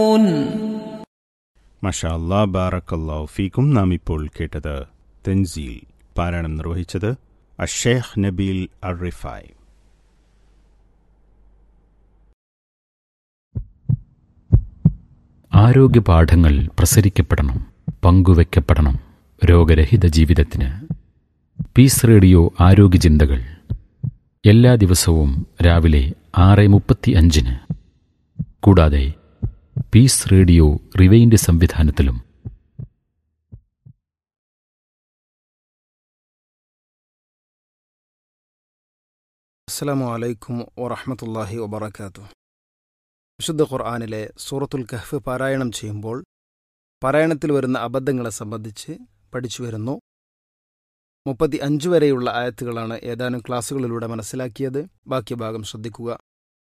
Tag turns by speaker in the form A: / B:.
A: മഷാ അല്ലാ ബാറക്കല്ലാഹു ഫീക്കും നാം ഇപ്പോൾ കേട്ടത് തെൻസീൽ പാരായണം നിർവഹിച്ചത് അഷേഖ് നബീൽ അറിഫായ്
B: ആരോഗ്യപാഠങ്ങൾ പ്രസരിക്കപ്പെടണം പങ്കുവെക്കപ്പെടണം രോഗരഹിത ജീവിതത്തിന് പീസ് റേഡിയോ ആരോഗ്യ ചിന്തകൾ എല്ലാ ദിവസവും രാവിലെ ആറ് മുപ്പത്തി അഞ്ചിന് കൂടാതെ പീസ് റേഡിയോ റിവൈൻഡ് സംവിധാനത്തിലും
C: അസ്സലാമു അലൈക്കും വറഹമത്തല്ലാഹി വബർക്കാത്തു വിശുദ്ധ ഖുർആാനിലെ സൂറത്തുൽ കഹ്ഫ് പാരായണം ചെയ്യുമ്പോൾ പാരായണത്തിൽ വരുന്ന അബദ്ധങ്ങളെ സംബന്ധിച്ച് പഠിച്ചു വരുന്നു മുപ്പത്തി അഞ്ച് വരെയുള്ള ആയത്തുകളാണ് ഏതാനും ക്ലാസ്സുകളിലൂടെ മനസ്സിലാക്കിയത് ബാക്കി ഭാഗം ശ്രദ്ധിക്കുക